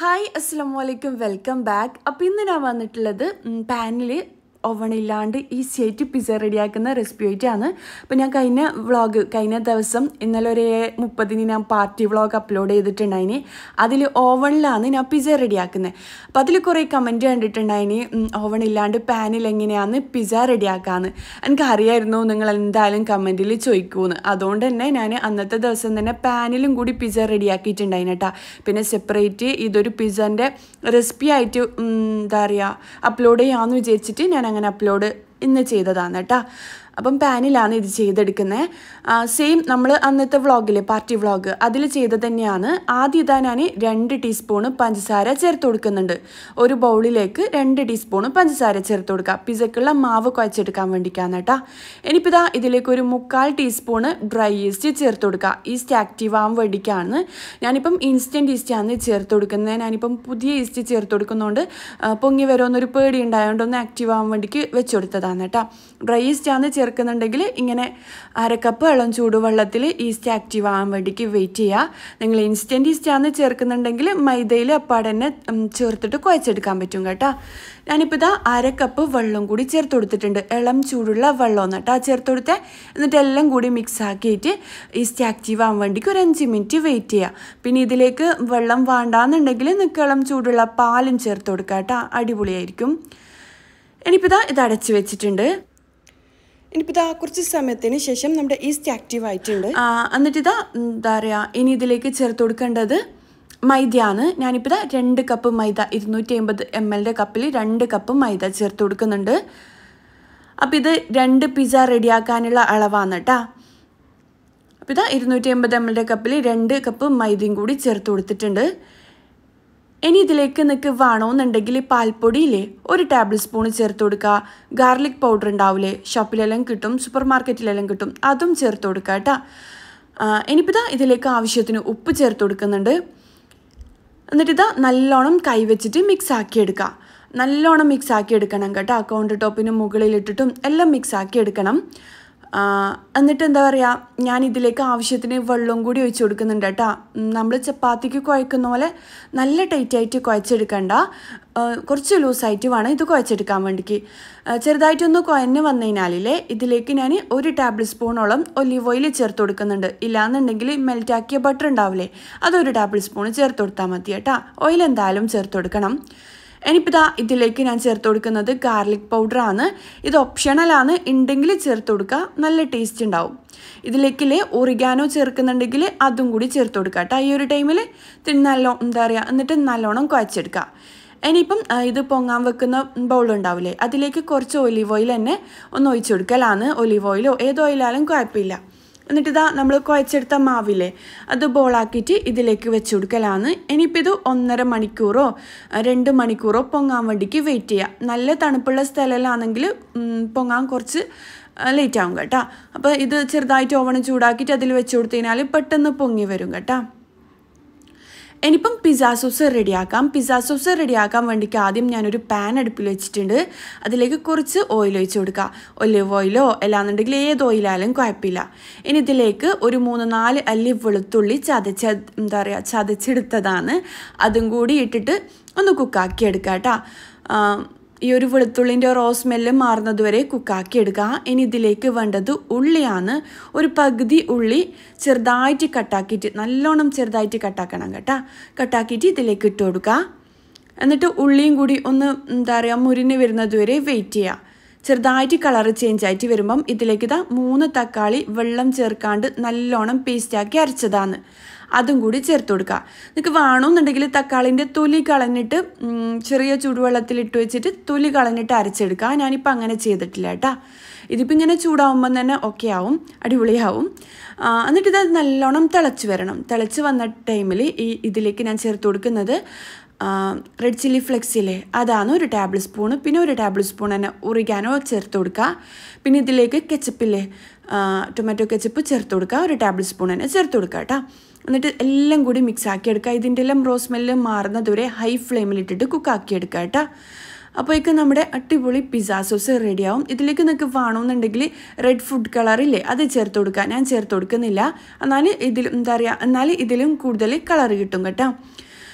hi അസ്സാം വലൈക്കും welcome back അപ്പോൾ ഇന്ന് ഞാൻ വന്നിട്ടുള്ളത് പാനിൽ ഓവൺ ഇല്ലാണ്ട് ഈസി ആയിട്ട് പിസ്സ റെഡിയാക്കുന്ന റെസിപ്പി ആയിട്ടാണ് അപ്പോൾ ഞാൻ കഴിഞ്ഞ വ്ളോഗ് കഴിഞ്ഞ ദിവസം ഇന്നലെ ഒരു മുപ്പതിന് ഞാൻ പാർട്ടി വ്ളോഗ് അപ്ലോഡ് ചെയ്തിട്ടുണ്ടായിന് അതിൽ ഓവണിലാണ് ഞാൻ പിസ്സ റെഡിയാക്കുന്നത് അപ്പോൾ അതിൽ കുറേ കമൻറ്റ് കണ്ടിട്ടുണ്ടായിന് ഓവൺ ഇല്ലാണ്ട് പാനിൽ എങ്ങനെയാണ് പിസ്സ റെഡിയാക്കാന്ന് എനിക്ക് അറിയായിരുന്നു നിങ്ങൾ എന്തായാലും കമൻറ്റിൽ ചോദിക്കുമെന്ന് അതുകൊണ്ട് തന്നെ ഞാൻ അന്നത്തെ ദിവസം തന്നെ പാനിലും കൂടി പിസ്സ റെഡിയാക്കിയിട്ടുണ്ടായിന് കേട്ടോ പിന്നെ സെപ്പറേറ്റ് ഇതൊരു പിസ്സൻ്റെ റെസിപ്പി ആയിട്ട് ഉം, എന്താ പറയുക അപ്ലോഡ് ചെയ്യാമെന്ന് വിചാരിച്ചിട്ട് ഞാൻ അങ്ങനെ അപ്ലോഡ് ഇന്ന് ചെയ്തതാണ് കേട്ടോ അപ്പം പാനിലാണ് ഇത് ചെയ്തെടുക്കുന്നത് സെയിം നമ്മൾ അന്നത്തെ വ്ളോഗിൽ പാർട്ടി വ്ളോഗ് അതിൽ ചെയ്തത് തന്നെയാണ് ആദ്യം ഇതാ ഞാൻ രണ്ട് ടീസ്പൂണ് പഞ്ചസാര ചേർത്ത് കൊടുക്കുന്നുണ്ട് ഒരു ബൗളിലേക്ക് രണ്ട് ടീസ്പൂണ് പഞ്ചസാര ചേർത്ത് കൊടുക്കുക പിസക്കുള്ള മാവ് കുഴച്ചെടുക്കാൻ വേണ്ടിയിട്ടാണ് കേട്ടോ ഇനിയിപ്പോൾ ഇതാ ഇതിലേക്ക് ഒരു മുക്കാൽ ടീസ്പൂണ് ഡ്രൈ ഈസ്റ്റ് ചേർത്ത് കൊടുക്കുക ഈസ്റ്റ് ആക്റ്റീവ് ആവാൻ വേണ്ടിയിട്ടാണ് ഞാനിപ്പം ഇൻസ്റ്റൻറ്റ് ഈസ്റ്റാണ് ചേർത്ത് കൊടുക്കുന്നത് ഞാനിപ്പം പുതിയ ഈസ്റ്റ് ചേർത്ത് കൊടുക്കുന്നതുകൊണ്ട് ആ, പൊങ്ങി വരുമെന്നൊരു പേടി ഉണ്ടായതുകൊണ്ട് ഒന്ന് ആക്റ്റീവ് ആവാൻ വേണ്ടിക്ക് വെച്ച് കൊടുത്തതാണ് കേട്ടോ ഡ്രൈ ഈസ്റ്റാണ് ചേർക്കുന്നുണ്ടെങ്കിൽ ഇങ്ങനെ അര കപ്പ് വെള്ളം ചൂടുവെള്ളത്തിൽ ഈസ്റ്റ് ആക്റ്റീവ് ആവാൻ വേണ്ടിക്ക് വെയിറ്റ് ചെയ്യുക നിങ്ങൾ ഇൻസ്റ്റൻറ്റ് ഈസ്റ്റാണ് ചേർക്കുന്നുണ്ടെങ്കിൽ മൈദയിൽ അപ്പാടെ തന്നെ ഉം, ചേർത്തിട്ട് കുഴച്ചെടുക്കാൻ പറ്റും കേട്ടോ ഞാനിപ്പോൾ ഇതാ അര കപ്പ് വെള്ളം കൂടി ചേർത്ത് കൊടുത്തിട്ടുണ്ട് ഇളം ചൂടുള്ള വെള്ളം ഒന്ന് കേട്ടോ ചേർത്ത് കൊടുത്തേ എന്നിട്ട് എല്ലാം കൂടി മിക്സ് ആക്കിയിട്ട് ഈസ്റ്റ് ആക്റ്റീവ് ആവാൻ വേണ്ടിക്ക് ഒരു അഞ്ച് മിനിറ്റ് വെയിറ്റ് ചെയ്യുക പിന്നെ ഇതിലേക്ക് വെള്ളം വേണ്ടാന്നുണ്ടെങ്കിൽ നിങ്ങൾക്ക് ഇളം ചൂടുള്ള പാലും ചേർത്ത് കൊടുക്കുക കേട്ടോ അടിപൊളിയായിരിക്കും ഇനിയിപ്പോൾ ഇതാ ഇത് അടച്ച് വെച്ചിട്ടുണ്ട് ഇനിയിപ്പോൾ ഇതാ കുറച്ച് സമയത്തിന് ശേഷം നമ്മുടെ ഈസ്റ്റ് ആക്റ്റീവ് ആയിട്ടുണ്ട് ആ, എന്നിട്ട് ഇതാ എന്താ പറയുക ഇനി ഇതിലേക്ക് ചേർത്ത് കൊടുക്കേണ്ടത് മൈദയാണ് ഞാനിപ്പോൾ ഇതാ രണ്ട് കപ്പ് മൈദ ഇരുന്നൂറ്റി അമ്പത് എം എല്ലിൻ്റെ കപ്പിൽ രണ്ട് കപ്പ് മൈദ ചേർത്ത് കൊടുക്കുന്നുണ്ട് അപ്പോൾ ഇത് രണ്ട് പിസ്സ റെഡിയാക്കാനുള്ള അളവാണ് കേട്ടോ അപ്പോൾ ഇതാ ഇരുന്നൂറ്റി അമ്പത് എം എല്ലിൻ്റെ കപ്പിൽ രണ്ട് കപ്പ് മൈദയും കൂടി ചേർത്ത് കൊടുത്തിട്ടുണ്ട് ഇനി ഇതിലേക്ക് നിങ്ങൾക്ക് വേണമെന്നുണ്ടെങ്കിൽ പാൽപ്പൊടിയില്ലേ ഒരു ടേബിൾ സ്പൂൺ ചേർത്ത് കൊടുക്കുക ഗാർലിക് പൗഡർ ഉണ്ടാവില്ലേ ഷോപ്പിലെല്ലാം കിട്ടും സൂപ്പർ മാർക്കറ്റിലെല്ലാം കിട്ടും അതും ചേർത്ത് കൊടുക്കുക കേട്ടോ ഇനിയിപ്പോൾ ഇതാ ഇതിലേക്ക് ആവശ്യത്തിന് ഉപ്പ് ചേർത്ത് കൊടുക്കുന്നുണ്ട് എന്നിട്ട് ഇതാ നല്ലോണം കൈവച്ചിട്ട് മിക്സ് ആക്കി എടുക്കുക നല്ലോണം മിക്സ് ആക്കി എടുക്കണം കേട്ടോ കൗണ്ടർ ടോപ്പിന് മുകളിലിട്ടിട്ടും എല്ലാം മിക്സ് ആക്കി എടുക്കണം ആ, എന്നിട്ട് എന്താ പറയുക ഞാൻ ഇതിലേക്ക് ആവശ്യത്തിന് വെള്ളവും കൂടി ഒഴിച്ച് കൊടുക്കുന്നുണ്ട് കേട്ടോ നമ്മൾ ചപ്പാത്തിക്ക് കുഴക്കുന്ന പോലെ നല്ല ടൈറ്റായിട്ട് കുഴച്ചെടുക്കണ്ട ആ, കുറച്ച് ലൂസായിട്ട് വേണം ഇത് കുഴച്ചെടുക്കാൻ വേണ്ടിക്ക് ആ, ചെറുതായിട്ടൊന്ന് കുഴഞ്ഞ് വന്നു കഴിഞ്ഞാലില്ലേ ഇതിലേക്ക് ഞാൻ ഒരു ടേബിൾ സ്പൂണോളം ഒലിവ് ഓയിൽ ചേർത്ത് കൊടുക്കുന്നുണ്ട് ഇല്ലാന്നുണ്ടെങ്കിൽ മെൽറ്റാക്കിയ ബട്ടർ ഉണ്ടാവില്ലേ അതൊരു ടേബിൾ സ്പൂൺ ചേർത്ത് കൊടുത്താൽ മതി കേട്ടോ ഓയിൽ എന്തായാലും ചേർത്ത് കൊടുക്കണം ഇനിയിപ്പോൾ ഇതാ ഇതിലേക്ക് ഞാൻ ചേർത്ത് കൊടുക്കുന്നത് ഗാർലിക് പൗഡറാണ് ഇത് ഓപ്ഷണലാണ് ഉണ്ടെങ്കിൽ ചേർത്ത് കൊടുക്കുക നല്ല ടേസ്റ്റ് ഉണ്ടാവും ഇതിലേക്കില്ലേ ഒറിഗാനോ ചേർക്കുന്നുണ്ടെങ്കിൽ അതും കൂടി ചേർത്ത് കൊടുക്കുക കേട്ടോ ഈ ഒരു ടൈമിൽ നല്ലോ എന്താ പറയുക എന്നിട്ട് നല്ലോണം കുഴച്ചെടുക്കുക ഇനിയിപ്പം ആ, ഇത് പൊങ്ങാൻ വെക്കുന്ന ബൗൾ ഉണ്ടാവില്ലേ അതിലേക്ക് കുറച്ച് ഒലിവ് ഓയിൽ തന്നെ ഒന്ന് ഒഴിച്ചു കൊടുക്കലാണ് ഒലിവ് ഓയിലോ ഏത് ഓയിലായാലും കുഴപ്പമില്ല എന്നിട്ട് ഇതാ നമ്മൾ കുഴച്ചെടുത്ത മാവില്ലേ അത് ബോളാക്കിയിട്ട് ഇതിലേക്ക് വെച്ച് കൊടുക്കലാണ് ഇനിയിപ്പോൾ ഇത് ഒന്നര മണിക്കൂറോ അഹ് രണ്ട് മണിക്കൂറോ പൊങ്ങാൻ വേണ്ടിക്ക് വെയിറ്റ് ചെയ്യുക നല്ല തണുപ്പുള്ള സ്ഥലമാണെങ്കിൽ പൊങ്ങാൻ കുറച്ച് ലേറ്റ് ആവും കേട്ടോ അപ്പോൾ ഇത് ചെറുതായിട്ട് ഓവണ് ചൂടാക്കിയിട്ട് അതിൽ വെച്ച് കൊടുത്തു കഴിഞ്ഞാൽ പെട്ടെന്ന് പൊങ്ങി വരും കേട്ടോ ഇനിയിപ്പം പിസ്സ സോസ് റെഡിയാക്കാം പിസ്സ സോസ് റെഡിയാക്കാൻ വേണ്ടിക്ക് ആദ്യം ഞാനൊരു പാൻ അടുപ്പിൽ വെച്ചിട്ടുണ്ട് അതിലേക്ക് കുറച്ച് ഓയിൽ ഒഴിച്ച് കൊടുക്കുക ഒലിവ് ഓയിലോ അല്ലാന്നുണ്ടെങ്കിൽ ഏത് ഓയിലായാലും കുഴപ്പമില്ല ഇനി ഇതിലേക്ക് ഒരു മൂന്ന് നാല് അല്ലി വെളുത്തുള്ളി ചതച്ച എന്താ പറയുക ചതച്ചെടുത്തതാണ് അതും കൂടി ഇട്ടിട്ട് ഒന്ന് കുക്കാക്കി എടുക്കുക കേട്ടോ ഈ ഒരു വെളുത്തുള്ളിൻ്റെ റോ സ്മെല്ല് മാറുന്നത് വരെ കുക്കാക്കി എടുക്കുക ഇനി ഇതിലേക്ക് വേണ്ടത് ഉള്ളിയാണ് ഒരു പകുതി ഉള്ളി ചെറുതായിട്ട് കട്ടാക്കിയിട്ട് നല്ലോണം ചെറുതായിട്ട് കട്ടാക്കണം കേട്ടോ കട്ടാക്കിയിട്ട് ഇതിലേക്ക് ഇട്ട് കൊടുക്കുക എന്നിട്ട് ഉള്ളിയും കൂടി ഒന്ന് എന്താ പറയുക മുരിഞ്ഞ് വരുന്നത് വരെ വെയിറ്റ് ചെയ്യുക ചെറുതായിട്ട് കളർ ചേഞ്ച് ആയിട്ട് വരുമ്പം ഇതിലേക്ക് ഇതാ മൂന്ന് തക്കാളി വെള്ളം ചേർക്കാണ്ട് നല്ലോണം പേസ്റ്റാക്കി അരച്ചതാണ് അതും കൂടി ചേർത്ത് കൊടുക്കുക നിങ്ങൾക്ക് വേണമെന്നുണ്ടെങ്കിൽ തക്കാളിൻ്റെ തൊലി കളഞ്ഞിട്ട് ഉം, ചെറിയ ചൂടുവെള്ളത്തിൽ ഇട്ട് വെച്ചിട്ട് തൊലി കളഞ്ഞിട്ട് അരച്ചെടുക്കുക ഞാനിപ്പോൾ അങ്ങനെ ചെയ്തിട്ടില്ല കേട്ടോ ഇതിപ്പോൾ ഇങ്ങനെ ചൂടാവുമ്പം തന്നെ ഓക്കെ ആവും അടിപൊളിയാവും ആ, എന്നിട്ട് ഇത് നല്ലോണം തിളച്ച് വരണം തിളച്ച് വന്ന ടൈമിൽ ഈ ഇതിലേക്ക് ഞാൻ ചേർത്ത് കൊടുക്കുന്നത് റെഡ് ചില്ലി ഫ്ലെക്സില്ലേ അതാണ് ഒരു ടേബിൾ സ്പൂണ് പിന്നെ ഒരു ടേബിൾ സ്പൂൺ തന്നെ ഉറിക്കാനോ ചേർത്ത് കൊടുക്കുക പിന്നെ ഇതിലേക്ക് കെച്ചപ്പില്ലേ ടൊമാറ്റോ കെച്ചപ്പ് ചേർത്ത് കൊടുക്കുക ഒരു ടേബിൾ സ്പൂൺ തന്നെ ചേർത്ത് കൊടുക്കുക കേട്ടോ എന്നിട്ട് എല്ലാം കൂടി മിക്സ് ആക്കി എടുക്കുക ഇതിൻ്റെ എല്ലാം റോ സ്മെല്ല് മാറുന്നത് വരെ ഹൈ ഫ്ലെയിമിലിട്ടിട്ട് കുക്കാക്കി എടുക്കുക കേട്ടോ അപ്പോഴേക്കും നമ്മുടെ അടിപൊളി പിസ്സ സോസ് റെഡിയാവും ഇതിലേക്ക് നിങ്ങൾക്ക് വേണമെന്നുണ്ടെങ്കിൽ റെഡ് ഫുഡ് കളറില്ലേ അത് ചേർത്ത് കൊടുക്കുക ഞാൻ ചേർത്ത് കൊടുക്കുന്നില്ല എന്നാൽ ഇതിൽ എന്താ പറയുക എന്നാൽ ഇതിലും കൂടുതൽ കളർ കിട്ടും കേട്ടോ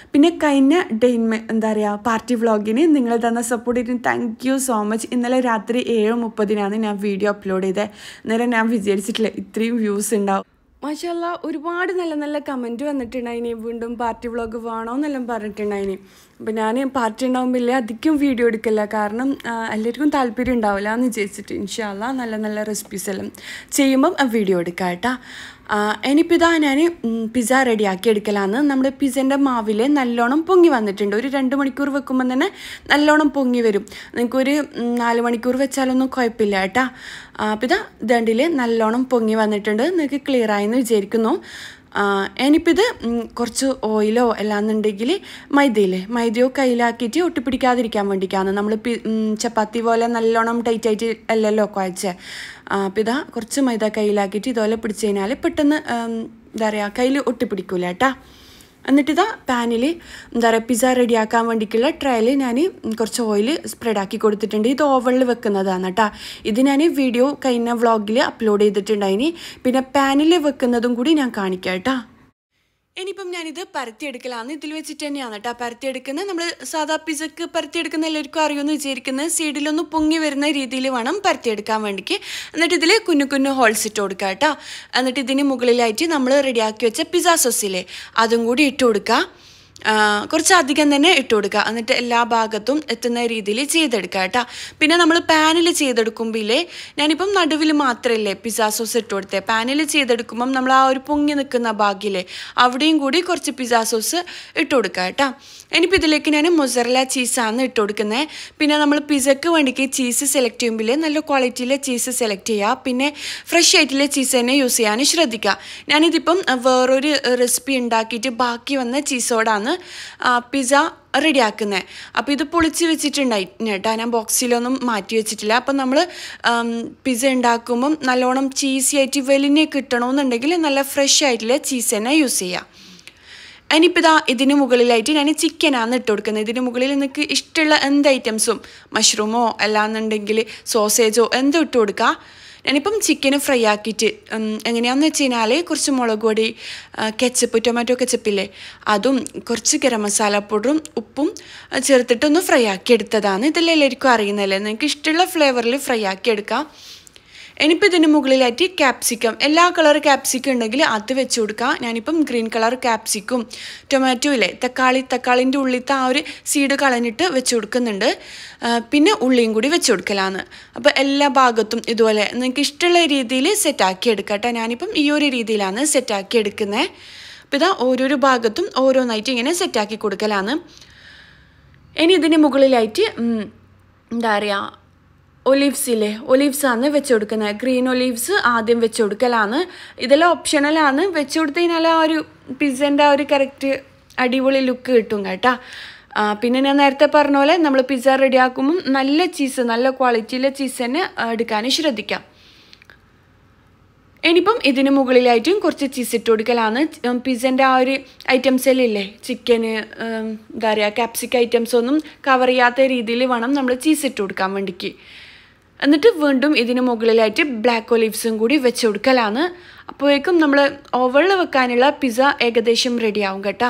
പിന്നെ കഴിഞ്ഞ ഡെയിൻമെ എന്താ പറയുക പാർട്ടി വ്ളോഗിന് നിങ്ങൾ തന്ന സപ്പോർട്ടിന് താങ്ക് യു സോ മച്ച് ഇന്നലെ രാത്രി ഏഴ് മുപ്പതിനാണ് ഞാൻ വീഡിയോ അപ്ലോഡ് ചെയ്തത് അന്നേരം ഞാൻ വിചാരിച്ചിട്ടില്ല ഇത്രയും വ്യൂസ് ഉണ്ടാവും മാഷല്ല ഒരുപാട് നല്ല നല്ല കമൻറ്റ് വന്നിട്ടുണ്ടായിനി വീണ്ടും പാർട്ടി വ്ളോഗ് വേണോ എന്നെല്ലാം പറഞ്ഞിട്ടുണ്ടായിനി അപ്പം ഞാൻ പാർട്ടി ഉണ്ടാകുമ്പോൾ അധികം വീഡിയോ എടുക്കില്ല കാരണം ആ, എല്ലാവർക്കും താല്പര്യം ഉണ്ടാവില്ല എന്ന് വിചാരിച്ചിട്ട് ഇൻഷാല്ല നല്ല നല്ല റെസിപ്പീസ് എല്ലാം ചെയ്യുമ്പം വീഡിയോ എടുക്കാം കേട്ടോ ഇനിയിപ്പോൾ ഇതാ ഞാൻ പിസ്സ റെഡിയാക്കി എടുക്കലാന്ന് നമ്മുടെ പിസ്സൻ്റെ മാവിൽ നല്ലോണം പൊങ്ങി വന്നിട്ടുണ്ട് ഒരു രണ്ട് മണിക്കൂർ വെക്കുമ്പോൾ തന്നെ നല്ലോണം പൊങ്ങി വരും നിങ്ങൾക്കൊരു ഉം, നാല് മണിക്കൂർ വെച്ചാലൊന്നും കുഴപ്പമില്ല കേട്ടോ അപ്പോൾ ഇതാ ദണ്ടിൽ നല്ലോണം പൊങ്ങി വന്നിട്ടുണ്ട് നിങ്ങൾക്ക് ക്ലിയർ ആയെന്ന് വിചാരിക്കുന്നു ആ, ഇനിയിപ്പോൾ ഇത് ഉം, കുറച്ച് ഓയിലോ അല്ലാന്നുണ്ടെങ്കിൽ മൈദയില്ലേ മൈദയോ കയ്യിലാക്കിയിട്ട് ഒട്ടിപ്പിടിക്കാതിരിക്കാൻ വേണ്ടിയിട്ടാണ് നമ്മൾ പി ഉം, ചപ്പാത്തി പോലെ നല്ലോണം ടൈറ്റായിട്ട് അല്ലല്ലോ കുഴച്ചേ അപ്പോൾ ഇതാ കുറച്ച് മൈദ കയ്യിലാക്കിയിട്ട് ഇതുപോലെ പിടിച്ച് കഴിഞ്ഞാൽ പെട്ടെന്ന് ഉം, എന്താ പറയുക കയ്യിൽ ഒട്ടിപ്പിടിക്കൂല കേട്ടോ എന്നിട്ടിതാ പാനിൽ എന്താ പറയുക പിസ്സ റെഡിയാക്കാൻ വേണ്ടിയിട്ടുള്ള ട്രയൽ ഞാൻ കുറച്ച് ഓയിൽ സ്പ്രെഡാക്കി കൊടുത്തിട്ടുണ്ട് ഇത് ഓവണിൽ വെക്കുന്നതാണ് കേട്ടോ ഇത് ഞാൻ വീഡിയോ കഴിഞ്ഞ വ്ളോഗിൽ അപ്ലോഡ് ചെയ്തിട്ടുണ്ടായിനി പിന്നെ പാനിൽ വെക്കുന്നതും കൂടി ഞാൻ കാണിക്കാം കേട്ടോ ഇനിയിപ്പം ഞാനിത് പരത്തിയെടുക്കലാന്ന് ഇതിൽ വെച്ചിട്ട് തന്നെയാണ് കേട്ടോ പരത്തിയെടുക്കുന്നത് നമ്മൾ സാധാ പിസക്ക് പരത്തിയെടുക്കുന്ന എല്ലാവർക്കും അറിയുമെന്ന് വിചാരിക്കുന്നത് സൈഡിലൊന്ന് പൊങ്ങി വരുന്ന രീതിയിൽ വേണം പരത്തിയെടുക്കാൻ വേണ്ടിക്ക് എന്നിട്ട് ഇതിൽ കുഞ്ഞു കുഞ്ഞു ഹോൾസ് ഇട്ട് കൊടുക്കുക കേട്ടോ എന്നിട്ട് ഇതിന് മുകളിലായിട്ട് നമ്മൾ റെഡിയാക്കി വെച്ച പിസ്സ സോസില്ലേ അതും കൂടി ഇട്ട് കൊടുക്കുക ആ, കുറച്ച് അധികം തന്നെ ഇട്ട് കൊടുക്കുക എന്നിട്ട് എല്ലാ ഭാഗത്തും എത്തുന്ന രീതിയിൽ ചെയ്തെടുക്കുക കേട്ടോ പിന്നെ നമ്മൾ പാനിൽ ചെയ്തെടുക്കുമ്പോഴേ ഞാനിപ്പം നടുവിൽ മാത്രമല്ലേ പിസ്സ സോസ് ഇട്ട് കൊടുത്തേ പാനിൽ ചെയ്തെടുക്കുമ്പം നമ്മൾ ആ ഒരു പൊങ്ങി നിൽക്കുന്ന ഭാഗില്ലേ അവിടെയും കൂടി കുറച്ച് പിസ്സ സോസ് ഇട്ട് കൊടുക്കുക കേട്ടോ ഇനിയിപ്പോൾ ഇതിലേക്ക് ഞാൻ മൊസറല ചീസാണ് ഇട്ട് കൊടുക്കുന്നത് പിന്നെ നമ്മൾ പിസക്ക് വേണ്ടിക്ക് ചീസ് സെലക്ട് ചെയ്യുമ്പോൾ നല്ല ക്വാളിറ്റിയിലെ ചീസ് സെലക്ട് ചെയ്യുക പിന്നെ ഫ്രഷ് ആയിട്ടുള്ള ചീസ് തന്നെ യൂസ് ചെയ്യാൻ ശ്രദ്ധിക്കുക ഞാനിതിപ്പം വേറൊരു റെസിപ്പി ഉണ്ടാക്കിയിട്ട് ബാക്കി വന്ന ചീസോടാണ് പിസ്സ റെഡിയാക്കുന്നത് അപ്പോൾ ഇത് പൊളിച്ച് വെച്ചിട്ടുണ്ടായി കേട്ടോ ഞാൻ ബോക്സിലൊന്നും മാറ്റി വെച്ചിട്ടില്ല അപ്പം നമ്മൾ പിസ്സ ഉണ്ടാക്കുമ്പം നല്ലോണം ചീസി ആയിട്ട് വെലിനെ കിട്ടണമെന്നുണ്ടെങ്കിൽ നല്ല ഫ്രഷ് ആയിട്ടുള്ള ചീസ് തന്നെ യൂസ് ചെയ്യുക ഇനിയിപ്പോൾ ഇതാ ഇതിന് മുകളിലായിട്ട് ഞാൻ ചിക്കനാണ് ഇട്ട് കൊടുക്കുന്നത് ഇതിന് മുകളിൽ നിങ്ങൾക്ക് ഇഷ്ടമുള്ള എന്ത് ഐറ്റംസും മഷ്റൂമോ അല്ലാന്നുണ്ടെങ്കിൽ സോസേജോ എന്തും ഇട്ട് കൊടുക്കുക ഞാനിപ്പം ചിക്കന് ഫ്രൈ ആക്കിയിട്ട് ഉം, എങ്ങനെയാണെന്ന് വെച്ച് കഴിഞ്ഞാൽ കുറച്ച് മുളക് പൊടി കെച്ചപ്പ് ടൊമാറ്റോ കെച്ചപ്പില്ലേ അതും കുറച്ച് ഗരം മസാല പൗഡറും ഉപ്പും ആ, ചേർത്തിട്ടൊന്ന് ഫ്രൈ ആക്കി എടുത്തതാണ് ഇതെല്ലാം എല്ലാവർക്കും അറിയുന്നതല്ലേ നിങ്ങൾക്ക് ഇഷ്ടമുള്ള ഫ്ലേവറിൽ ഫ്രൈ ആക്കി എടുക്കാം ഇനിയിപ്പോൾ ഇതിന് മുകളിലായിട്ട് ക്യാപ്സിക്കം എല്ലാ കളർ ക്യാപ്സിക്കം ഉണ്ടെങ്കിൽ അത് വെച്ച് കൊടുക്കുക ഞാനിപ്പം ഗ്രീൻ കളർ ക്യാപ്സിക്കും ടൊമാറ്റോ ഇല്ലേ തക്കാളി തക്കാളിൻ്റെ ഉള്ളിലത്തെ ആ ഒരു സീഡ് കളഞ്ഞിട്ട് വെച്ച് കൊടുക്കുന്നുണ്ട് ആ, പിന്നെ ഉള്ളിയും കൂടി വെച്ച് കൊടുക്കലാണ് അപ്പോൾ എല്ലാ ഭാഗത്തും ഇതുപോലെ നിങ്ങൾക്ക് ഇഷ്ടമുള്ള രീതിയിൽ സെറ്റാക്കി എടുക്കാം കേട്ടോ ഞാനിപ്പം ഈ ഒരു രീതിയിലാണ് സെറ്റാക്കി എടുക്കുന്നത് അപ്പോൾ ഇതാ ഓരോരോ ഭാഗത്തും ഓരോന്നായിട്ട് ഇങ്ങനെ സെറ്റാക്കി കൊടുക്കലാണ് ഇനി ഇതിന് മുകളിലായിട്ട് ഉം, എന്താ പറയുക ഒലീവ്സ് ഇല്ലേ ഒലീവ്സ് ആണ് വെച്ച് കൊടുക്കുന്നത് ഗ്രീൻ ഒലീവ്സ് ആദ്യം വെച്ച് കൊടുക്കലാണ് ഇതെല്ലാം ഓപ്ഷണലാണ് വെച്ച് കൊടുത്തു കഴിഞ്ഞാൽ ആ ഒരു പിസ്സൻ്റെ ആ ഒരു കറക്റ്റ് അടിപൊളി ലുക്ക് കിട്ടും കേട്ടോ ആ, പിന്നെ ഞാൻ നേരത്തെ പറഞ്ഞ പോലെ നമ്മൾ പിസ്സ റെഡിയാക്കുമ്പം നല്ല ചീസ് നല്ല ക്വാളിറ്റിയിലെ ചീസ് തന്നെ ആ, എടുക്കാൻ ശ്രദ്ധിക്കാം ഇനിയിപ്പം ഇതിന് മുകളിലായിട്ടും കുറച്ച് ചീസ് ഇട്ട് കൊടുക്കലാണ് പിസ്സൻ്റെ ആ ഒരു ഐറ്റംസ് എല്ലാം ഇല്ലേ ചിക്കന് എന്താ പറയുക ക്യാപ്സിക്ക ഐറ്റംസ് ഒന്നും കവർ ചെയ്യാത്ത രീതിയിൽ വേണം നമ്മൾ ചീസ് ഇട്ട് കൊടുക്കാൻ വേണ്ടിക്ക് എന്നിട്ട് വീണ്ടും ഇതിന് മുകളിലായിട്ട് ബ്ലാക്ക് ഒലീവ്സും കൂടി വെച്ച് കൊടുക്കലാണ് അപ്പോഴേക്കും നമ്മൾ ഓവളിൽ വെക്കാനുള്ള പിസ്സ ഏകദേശം റെഡിയാവും കേട്ടോ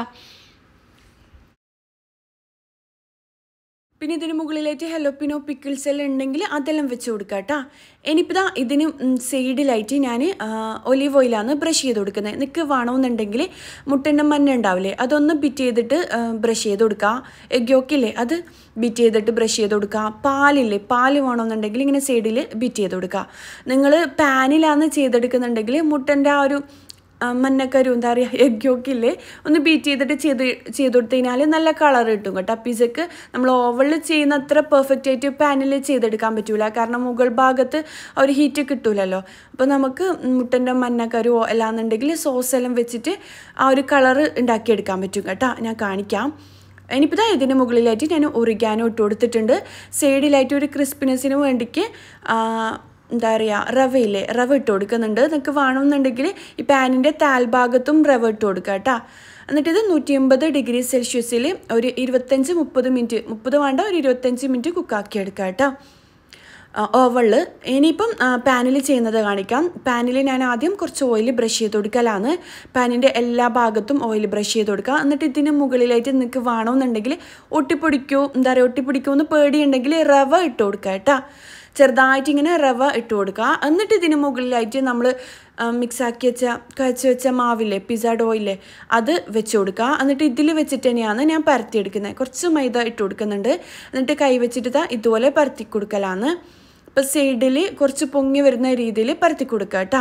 പിന്നെ ഇതിന് മുകളിലായിട്ട് ഹെലോപ്പിനോ പിക്കിൾസ് എല്ലാം ഉണ്ടെങ്കിൽ അതെല്ലാം വെച്ച് കൊടുക്കുക കേട്ടോ ഇനിയിപ്പോൾ ദാ ഇതിന് സൈഡിലായിട്ട് ഞാൻ ഒലീവ് ഓയിലാണ് ബ്രഷ് ചെയ്ത് കൊടുക്കുന്നത് നിങ്ങൾക്ക് വേണമെന്നുണ്ടെങ്കിൽ മുട്ടൻ്റെ മഞ്ഞ ഉണ്ടാവില്ലേ അതൊന്ന് ബിറ്റ് ചെയ്തിട്ട് ബ്രഷ് ചെയ്ത് കൊടുക്കുക എഗ് യോക്കില്ലേ അത് ബിറ്റ് ചെയ്തിട്ട് ബ്രഷ് ചെയ്ത് കൊടുക്കുക പാലില്ലേ പാല് വേണമെന്നുണ്ടെങ്കിൽ ഇങ്ങനെ സൈഡിൽ ബിറ്റ് ചെയ്ത് കൊടുക്കുക നിങ്ങൾ പാനിലാണ് ചെയ്തെടുക്കുന്നുണ്ടെങ്കിൽ മുട്ടൻ്റെ ആ ഒരു ആ, മഞ്ഞക്കരു എന്താ പറയുക എഗ് യോക്കില്ലേ ഒന്ന് ബീറ്റ് ചെയ്തിട്ട് ചെയ്ത് ചെയ്ത് കൊടുത്തു കഴിഞ്ഞാൽ നല്ല കളർ കിട്ടും കേട്ടോ പിസക്ക് നമ്മൾ ഓവളിൽ ചെയ്യുന്ന അത്ര പെർഫെക്റ്റ് ആയിട്ട് പാനിൽ ചെയ്തെടുക്കാൻ പറ്റൂല കാരണം മുകൾ ഭാഗത്ത് ആ ഒരു ഹീറ്റ് കിട്ടൂലല്ലോ അപ്പോൾ നമുക്ക് മുട്ടൻ്റെ മഞ്ഞക്കരുവോ അല്ലാന്നുണ്ടെങ്കിൽ സോസ് എല്ലാം വെച്ചിട്ട് ആ ഒരു കളർ ഉണ്ടാക്കിയെടുക്കാൻ പറ്റും കേട്ടോ ഞാൻ കാണിക്കാം ഇനിയിപ്പോൾ ഇതാ ഇതിന് മുകളിലായിട്ട് ഞാൻ ഒറിഗാനോ ഇട്ട് കൊടുത്തിട്ടുണ്ട് സൈഡിലായിട്ട് ഒരു ക്രിസ്പിനെസ്സിന് വേണ്ടിക്ക് ആ, എന്താ പറയുക റവയില്ലേ റവ ഇട്ട് കൊടുക്കുന്നുണ്ട് നിങ്ങൾക്ക് വേണമെന്നുണ്ടെങ്കിൽ ഈ പാനിൻ്റെ താൽഭാഗത്തും റവ ഇട്ട് കൊടുക്കുക കേട്ടോ എന്നിട്ട് ഇത് നൂറ്റി എൺപത് ഡിഗ്രി സെൽഷ്യസിൽ ഒരു ഇരുപത്തഞ്ച് മുപ്പത് മിനിറ്റ് മുപ്പത് വേണ്ട ഒരു ഇരുപത്തഞ്ച് മിനിറ്റ് കുക്കാക്കി എടുക്കുക കേട്ടോ ഓവളിൽ ഇനിയിപ്പം പാനിൽ ചെയ്യുന്നത് കാണിക്കാം പാനിൽ ഞാൻ ആദ്യം കുറച്ച് ഓയിൽ ബ്രഷ് ചെയ്ത് കൊടുക്കലാണ് പാനിൻ്റെ എല്ലാ ഭാഗത്തും ഓയിൽ ബ്രഷ് ചെയ്ത് കൊടുക്കുക എന്നിട്ട് ഇതിന് മുകളിലായിട്ട് നിങ്ങൾക്ക് വേണമെന്നുണ്ടെങ്കിൽ ഒട്ടിപ്പിടിക്കോ എന്താ പറയുക ഒട്ടിപ്പിടിക്കുമോ എന്ന് പേടിയുണ്ടെങ്കിൽ റവ ഇട്ട് കൊടുക്കുക കേട്ടോ ചെറുതായിട്ട് ഇങ്ങനെ റവ ഇട്ട് കൊടുക്കുക എന്നിട്ട് ഇതിന് മുകളിലായിട്ട് നമ്മൾ മിക്സാക്കി വെച്ച കുഴച്ച് വെച്ച മാവില്ലേ പിസ്സ ഡോയില്ലേ അത് വെച്ച് കൊടുക്കുക എന്നിട്ട് ഇതിൽ വെച്ചിട്ട് തന്നെയാണ് ഞാൻ പരത്തിയെടുക്കുന്നത് കുറച്ച് മൈദ ഇട്ട് കൊടുക്കുന്നുണ്ട് എന്നിട്ട് കൈ വെച്ചിട്ട് ഇതാ ഇതുപോലെ പരത്തി കൊടുക്കലാണ് അപ്പോൾ സൈഡിൽ കുറച്ച് പൊങ്ങി വരുന്ന രീതിയിൽ പരത്തി കൊടുക്കുക കേട്ടോ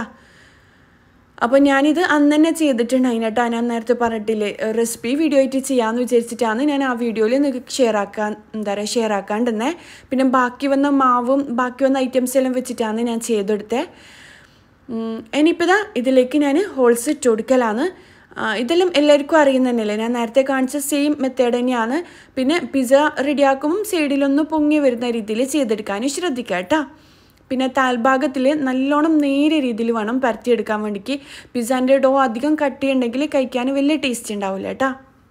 അപ്പോൾ ഞാനിത് അന്ന് തന്നെ ചെയ്തിട്ടുണ്ട് അതിനായിട്ട് ഞാൻ നേരത്തെ പറഞ്ഞിട്ടില്ലേ റെസിപ്പി വീഡിയോ ആയിട്ട് ചെയ്യാമെന്ന് വിചാരിച്ചിട്ടാണ് ഞാൻ ആ വീഡിയോയിൽ നിങ്ങൾക്ക് ഷെയർ ആക്കാൻ എന്താ പറയുക ഷെയർ ആക്കാണ്ടിരുന്നത് പിന്നെ ബാക്കി വന്ന മാവും ബാക്കി വന്ന ഐറ്റംസ് എല്ലാം വെച്ചിട്ടാണ് ഞാൻ ചെയ്തെടുത്തത് ഇനിയിപ്പോൾ ഇതാ ഇതിലേക്ക് ഞാൻ ഹോൾസ് ഇട്ട് കൊടുക്കലാണ് ഇതെല്ലാം എല്ലാവർക്കും അറിയുന്ന തന്നെയല്ലേ ഞാൻ നേരത്തെ കാണിച്ച സെയിം മെത്തേഡ് തന്നെയാണ് പിന്നെ പിസ്സ റെഡിയാക്കുമ്പം സൈഡിലൊന്ന് പൊങ്ങി വരുന്ന രീതിയിൽ ചെയ്തെടുക്കാനും ശ്രദ്ധിക്കുക കേട്ടോ പിന്നെ താൽഭാഗത്തിൽ നല്ലോണം നേരിയ രീതിയിൽ വേണം പരത്തിയെടുക്കാൻ വേണ്ടിക്ക് പിസ്സാൻ്റെ ഡോ അധികം കട്ടിയുണ്ടെങ്കിൽ കഴിക്കാൻ വലിയ ടേസ്റ്റ് ഉണ്ടാവില്ല കേട്ടോ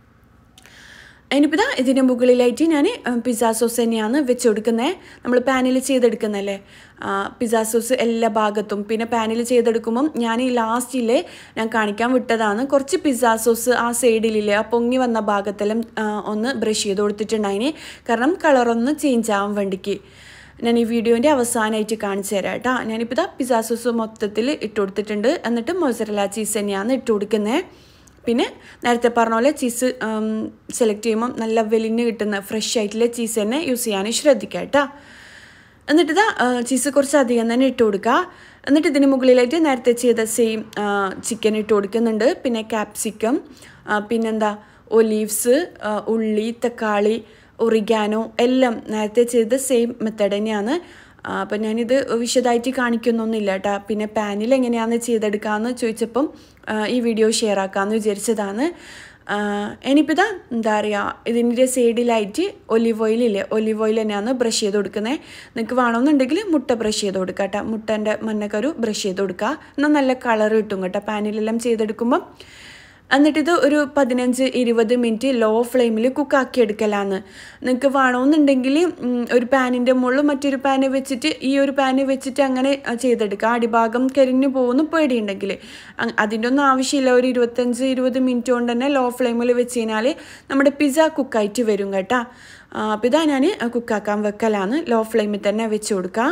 ഇനിയിപ്പോൾ ഇതാ ഇതിൻ്റെ മുകളിലായിട്ട് ഞാൻ പിസ്സ സോസ് തന്നെയാണ് വെച്ച് കൊടുക്കുന്നത് നമ്മൾ പാനിൽ ചെയ്തെടുക്കുന്നല്ലേ പിസ്സ സോസ് എല്ലാ ഭാഗത്തും പിന്നെ പാനിൽ ചെയ്തെടുക്കുമ്പം ഞാൻ ഈ ലാസ്റ്റിൽ ഞാൻ കാണിക്കാൻ വിട്ടതാണ് കുറച്ച് പിസ്സ സോസ് ആ സൈഡിലില്ലേ ആ പൊങ്ങി വന്ന ഭാഗത്തെല്ലാം ഒന്ന് ബ്രഷ് ചെയ്ത് കൊടുത്തിട്ടുണ്ടായിന് കാരണം കളറൊന്ന് ചേഞ്ച് ആവാൻ വേണ്ടിക്ക് ഞാൻ ഈ വീഡിയോൻ്റെ അവസാനമായിട്ട് കാണിച്ചു തരാം കേട്ടോ ഞാനിപ്പോൾ ഇതാ പിസ്സ സോസ് മൊത്തത്തിൽ ഇട്ട് കൊടുത്തിട്ടുണ്ട് എന്നിട്ട് മൊസറല ചീസ് തന്നെയാണ് ഇട്ട് കൊടുക്കുന്നത് പിന്നെ നേരത്തെ പറഞ്ഞ പോലെ ചീസ് സെലക്ട് ചെയ്യുമ്പം നല്ല വെലിന് കിട്ടുന്ന ഫ്രഷ് ആയിട്ടുള്ള ചീസ് തന്നെ യൂസ് ചെയ്യാൻ ശ്രദ്ധിക്കുക കേട്ടോ എന്നിട്ട് ഇതാ ചീസ് കുറച്ച് അധികം തന്നെ ഇട്ട് കൊടുക്കുക എന്നിട്ട് ഇതിന് മുകളിലായിട്ട് നേരത്തെ ചെയ്ത സെയിം ചിക്കൻ ഇട്ട് കൊടുക്കുന്നുണ്ട് പിന്നെ ക്യാപ്സിക്കം പിന്നെന്താ ഒലീവ്സ് ഉള്ളി തക്കാളി ഒറിഗാനോ എല്ലാം നേരത്തെ ചെയ്ത സെയിം മെത്തേഡ് തന്നെയാണ് അപ്പം ഞാനിത് വിശദമായിട്ട് കാണിക്കുന്നൊന്നുമില്ല കേട്ടോ പിന്നെ പാനിൽ എങ്ങനെയാണ് ചെയ്തെടുക്കാമെന്ന് ചോദിച്ചപ്പം ഈ വീഡിയോ ഷെയർ ആക്കാമെന്ന് വിചാരിച്ചതാണ് ഇനിയിപ്പോൾ ഇതാ എന്താ പറയുക ഇതിൻ്റെ സൈഡിലായിട്ട് ഒലിവ് ഓയിലില്ലേ ഒലിവ് ഓയിൽ തന്നെയാണ് ബ്രഷ് ചെയ്ത് കൊടുക്കുന്നത് നിങ്ങൾക്ക് വേണമെന്നുണ്ടെങ്കിൽ മുട്ട ബ്രഷ് ചെയ്ത് കൊടുക്കുക കേട്ടോ മുട്ടൻ്റെ മഞ്ഞക്കരു ബ്രഷ് ചെയ്ത് കൊടുക്കുക എന്നാൽ നല്ല കളർ കിട്ടും കേട്ടോ പാനിലെല്ലാം ചെയ്തെടുക്കുമ്പം എന്നിട്ടിത് ഒരു പതിനഞ്ച് ഇരുപത് മിനിറ്റ് ലോ ഫ്ലെയിമിൽ കുക്കാക്കി എടുക്കലാന്ന് നിങ്ങൾക്ക് വേണമെന്നുണ്ടെങ്കിൽ ഒരു പാനിൻ്റെ മുകളിൽ മറ്റൊരു പാന് വെച്ചിട്ട് ഈ ഒരു പാന് വെച്ചിട്ട് അങ്ങനെ ചെയ്തെടുക്കുക അടിഭാഗം കരിഞ്ഞു പോകുന്നു പേടിയുണ്ടെങ്കിൽ അതിൻ്റെ ഒന്നും ആവശ്യമില്ല ഒരു ഇരുപത്തഞ്ച് ഇരുപത് മിനിറ്റ് കൊണ്ട് തന്നെ ലോ ഫ്ലെയിമിൽ വെച്ച് കഴിഞ്ഞാൽ നമ്മുടെ പിസ്സ കുക്കായിട്ട് വരും കേട്ടോ അപ്പോൾ ഇതാ ഞാൻ കുക്കാക്കാൻ വെക്കലാണ് ലോ ഫ്ലെയിമിൽ തന്നെ വെച്ച് കൊടുക്കുക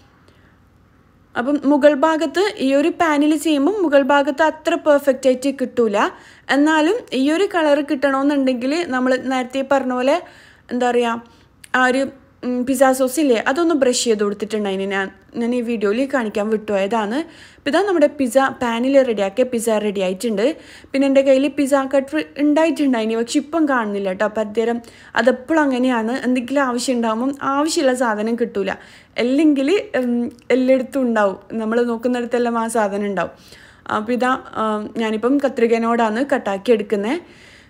അപ്പം മുകൾ ഭാഗത്ത് ഈ ഒരു പാനിൽ ചെയ്യുമ്പോൾ മുകൾ ഭാഗത്ത് അത്ര പെർഫെക്റ്റ് ആയിട്ട് കിട്ടൂല എന്നാലും ഈ ഒരു കളർ കിട്ടണമെന്നുണ്ടെങ്കിൽ നമ്മൾ നേരത്തെ പറഞ്ഞ പോലെ എന്താ പറയുക ആ ഒരു പിസ്സ സോസ് ഇല്ലേ അതൊന്ന് ബ്രഷ് ചെയ്ത് കൊടുത്തിട്ടുണ്ടായിന് ഞാൻ ഞാൻ ഈ വീഡിയോയിൽ കാണിക്കാൻ വിട്ടുപോയതാണ് അപ്പോൾ ഇതാ നമ്മുടെ പിസ്സ പാനിൽ റെഡിയാക്കിയ പിസ്സ റെഡി ആയിട്ടുണ്ട് പിന്നെ എൻ്റെ കയ്യിൽ പിസ്സ കട്ടർ ഉണ്ടായിട്ടുണ്ടായിന് പക്ഷെ ഇപ്പം കാണുന്നില്ല കേട്ടോ അപ്പം അന്നേരം അതെപ്പോഴും അങ്ങനെയാണ് എന്തെങ്കിലും ആവശ്യം ഉണ്ടാകുമ്പം ആവശ്യമുള്ള സാധനം കിട്ടൂല അല്ലെങ്കിൽ എല്ലായിടത്തും ഉണ്ടാവും നമ്മൾ നോക്കുന്നിടത്തെല്ലാം ആ സാധനം ഉണ്ടാവും അപ്പോൾ ഇതാ ഞാനിപ്പം കത്രികനോടാണ് കട്ടാക്കി എടുക്കുന്നത്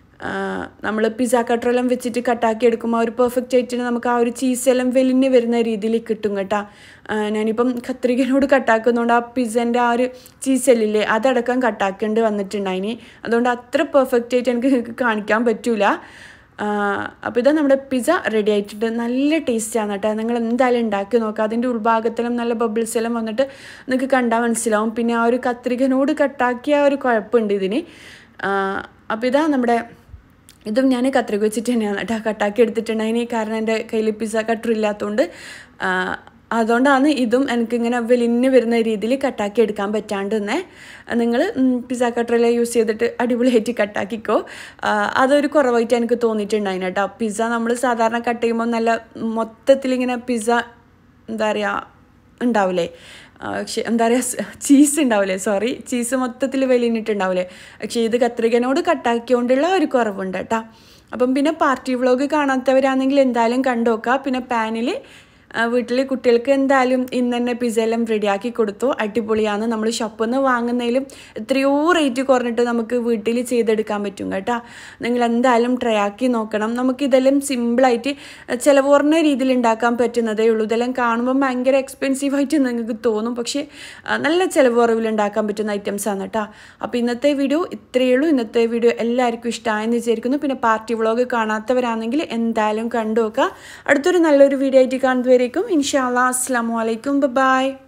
നമ്മൾ പിസ്സ കട്ടറെല്ലാം വെച്ചിട്ട് കട്ടാക്കി എടുക്കുമ്പോൾ ഒരു പെർഫെക്റ്റ് ആയിട്ട് നമുക്ക് ആ ഒരു ചീസെല്ലാം വെലിഞ്ഞ് വരുന്ന രീതിയിൽ കിട്ടും കേട്ടോ ഞാനിപ്പം കത്രികനോട് കട്ടാക്കുന്നതുകൊണ്ട് ആ പിസ്സൻ്റെ ആ ഒരു ചീസെല്ലില്ലേ അതടക്കം കട്ടാക്കേണ്ടി വന്നിട്ടുണ്ടായിനി അതുകൊണ്ട് അത്ര പെർഫെക്റ്റ് ആയിട്ട് എനിക്ക് കാണിക്കാൻ പറ്റൂല അപ്പോൾ ഇതാ നമ്മുടെ പിസ്സ റെഡി ആയിട്ടുണ്ട് നല്ല ടേസ്റ്റാണ് കേട്ടോ നിങ്ങൾ എന്തായാലും ഉണ്ടാക്കി നോക്കുക അതിൻ്റെ ഉൾഭാഗത്തിലും നല്ല ബബിൾസ് എല്ലാം വന്നിട്ട് നിങ്ങൾക്ക് കണ്ടാൽ മനസ്സിലാവും പിന്നെ ആ ഒരു കത്രികനോട് കട്ടാക്കിയ ആ ഒരു കുഴപ്പമുണ്ട് ഇതിന് അപ്പോൾ ഇതാ നമ്മുടെ ഇതും ഞാൻ കത്രിക വെച്ചിട്ട് തന്നെയാണ് കേട്ടോ കട്ടാക്കി എടുത്തിട്ടുണ്ടായിന് കാരണം എൻ്റെ കയ്യിൽ പിസ്സ കട്ടർ ഇല്ലാത്തതുകൊണ്ട് അതുകൊണ്ടാണ് ഇതും എനിക്കിങ്ങനെ വെലിന് വരുന്ന രീതിയിൽ കട്ടാക്കി എടുക്കാൻ പറ്റാണ്ട് തന്നെ നിങ്ങൾ പിസ്സ കട്ടറെല്ലാം യൂസ് ചെയ്തിട്ട് അടിപൊളിയായിട്ട് കട്ടാക്കിക്കോ അതൊരു കുറവായിട്ട് എനിക്ക് തോന്നിയിട്ടുണ്ടായിന് കേട്ടോ പിസ്സ നമ്മൾ സാധാരണ കട്ട് ചെയ്യുമ്പോൾ നല്ല മൊത്തത്തിലിങ്ങനെ പിസ്സ എന്താ പറയുക ഉണ്ടാവില്ലേ പക്ഷെ എന്താ പറയുക ചീസ് ഉണ്ടാവില്ലേ സോറി ചീസ് മൊത്തത്തിൽ വലിഞ്ഞിട്ടുണ്ടാവില്ലേ പക്ഷേ ഇത് കത്രികനോട് കട്ടാക്കിയോണ്ടുള്ള ഒരു കുറവുണ്ട് കേട്ടോ അപ്പം പിന്നെ പാർട്ടി വ്ളോഗ് കാണാത്തവരാണെങ്കിൽ എന്തായാലും കണ്ടു നോക്കുക പിന്നെ പാനിൽ വീട്ടിൽ കുട്ടികൾക്ക് എന്തായാലും ഇന്ന് തന്നെ പിസ്സ എല്ലാം റെഡിയാക്കി കൊടുത്തു അടിപൊളിയാണ് നമ്മൾ ഷോപ്പിൽ നിന്ന് വാങ്ങുന്നതിലും എത്രയോ റേറ്റ് കുറഞ്ഞിട്ട് നമുക്ക് വീട്ടിൽ ചെയ്തെടുക്കാൻ പറ്റും കേട്ടോ നിങ്ങൾ എന്തായാലും ട്രൈ ആക്കി നോക്കണം നമുക്ക് ഇതെല്ലാം സിമ്പിളായിട്ട് ചിലവ് കുറഞ്ഞ രീതിയിൽ ഉണ്ടാക്കാൻ പറ്റുന്നതേ ഉള്ളൂ ഇതെല്ലാം കാണുമ്പോൾ ഭയങ്കര എക്സ്പെൻസീവ് ആയിട്ട് നിങ്ങൾക്ക് തോന്നും പക്ഷേ നല്ല ചിലവ് കുറവിൽ ഉണ്ടാക്കാൻ പറ്റുന്ന ഐറ്റംസ് ആണ് കേട്ടോ അപ്പോൾ ഇന്നത്തെ വീഡിയോ ഇത്രയേ ഉള്ളൂ ഇന്നത്തെ വീഡിയോ എല്ലാവർക്കും ഇഷ്ടമായെന്ന് വിചാരിക്കുന്നു പിന്നെ പാർട്ടി വ്ളോഗ് കാണാത്തവരാണെങ്കിൽ എന്തായാലും കണ്ടു നോക്കുക അടുത്തൊരു നല്ലൊരു വീഡിയോ ആയിട്ട് കാണുന്നതുവരെ വരുമ്പോഴേക്കും ഇൻഷാ അല്ലാ അസ്സാം വലൈക്കും ബൈ